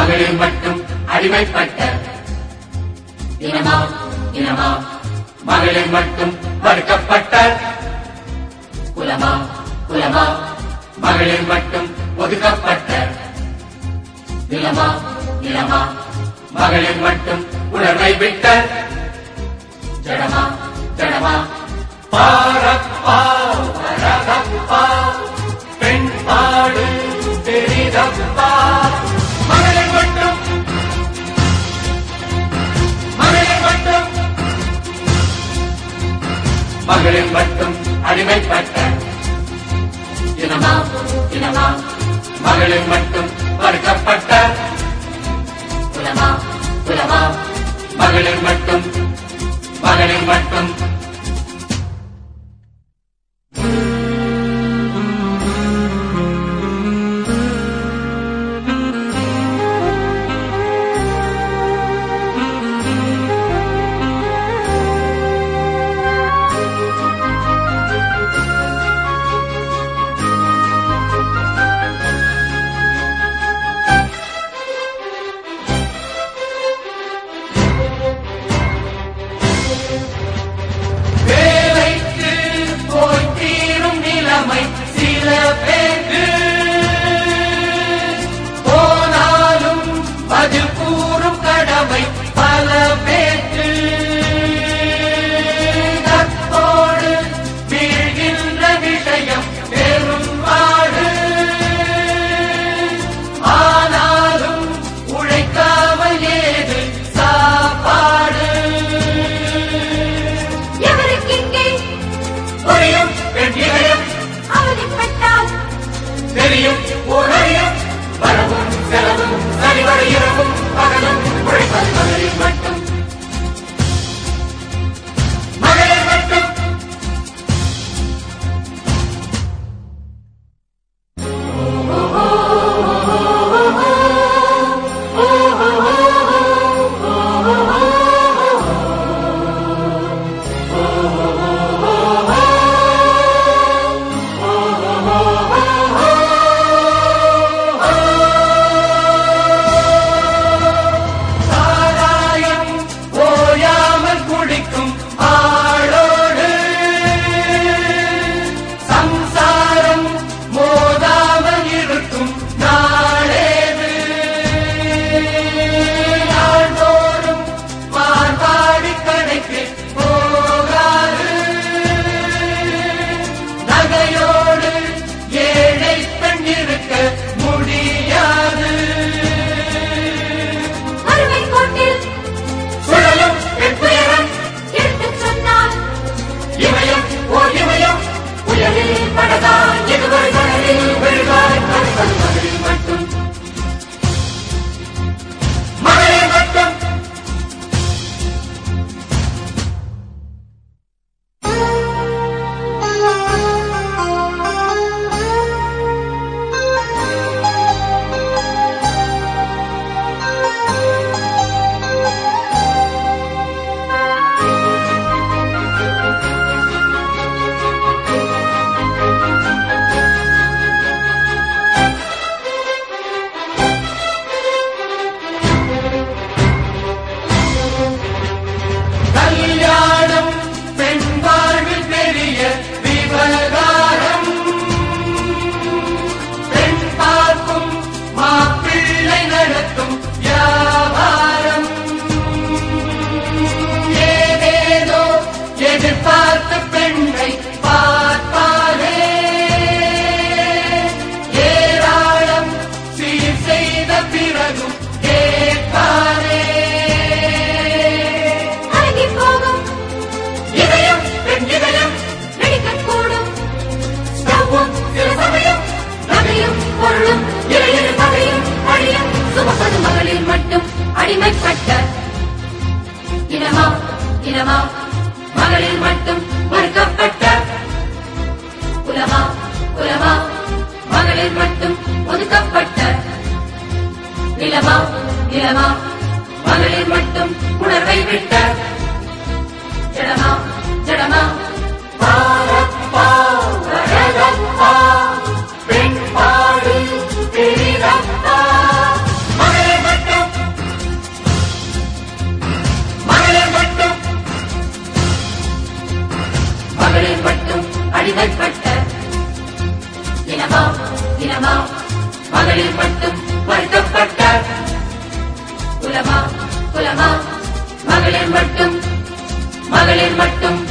மகளிர் மட்டும் அடிமைப்பட்ட இனமா இனமா மகளிர் மட்டும் மறுக்கப்பட்ட குலமா குலமா மகளிர் மட்டும் ஒதுக்கப்பட்ட நிலமா நிலமா மகளிர் மட்டும் உணர்வை விட்ட ஜடமா ஜடமா பாரப்பா வரதப்பா பெண் பாடு பெரிதப்பா மகளிர் மட்டும் மகளிர் மட்டும் மகளிர் மட்டும் அடிமைப்பட்ட இனமா இனமா மகளிர் மட்டும் மறுக்கப்பட்ட குலமா குலமா மகளிர் மட்டும் மகளிர் மட்டும் வேலைக்கு போய் தீரும் நிலைமை சில பேருக்கு போனாலும் பதில் கூறும் கடமை பல பேருக்கு நட்போடு வீழ்கின்ற விஷயம் பெரும்பாடு ஆனாலும் உழைக்காமல் ஏது சாப்பாடு எவருக்கிங்கே புரியும் பெண் இதயம் அவதிப்பட்டால் தெரியும் ஓரறியும் வரவும் செலவும் சரிவர இரவும் பகலும் உழைப்பது மகளிர் மட்டும் மகளிர் மட்டும் சாராயம் ஓயாமல் குடிக்கும் ஆளோடு சம்சாரம் மோதாமல் இருக்கும் நாளேது நாள்தோறும் மார்பாடி கடைக்கு போகாது நகையோடு ஏழை பெண் இருக்க முடியாது வறுமை கோட்டில் சுழலும் பெண் துயரம் எடுத்துச் சொன்னால் இமயம் ஓர் இமயம் புயலில் படதான் எதுவரை கடலில் விழுவாய் மறுபடி மகளிர் மட்டும் மகளிர் மட்டும் கல்யாணம் பெண் வாழ்வில் பெரிய விவகாரம் பெண் பார்க்கும் மாப்பிள்ளை நடத்தும் வியாபாரம் ஏதேதோ எதிர்பார்த்த பெண்ணை பார்ப்பாரே ஏராளம் சீர் செய்த பிறகும் கேட்பாரே அடங்கிப் போகும் இதயம் பெண் இதயம் வெடிக்கக்கூடும் ஸ்டவ்வும் சில சமயம் நகையும் பொருளும் இளையர் பகையும் அழியும் சுமப்பது மகளிர் மட்டும் அடிமைப்பட்ட இனமா இனமா மகளிர் மட்டும் மறுக்கப்பட்ட குலமா குலமா மகளிர் மட்டும் ஒதுக்கப்பட்ட நிலமா நிலமா மகளிர் மட்டும் உணர்வை விட்ட ஜடமா ஜடமா பாரப்பா வரதப்பா பெண் பாடு பெரிதப்பா மகளிர் மட்டும் இனமா இனமா மகளிர் மட்டும் வருத்தப்பட்ட குலமா குலமா மகளிர் மட்டும் மகளிர் மட்டும்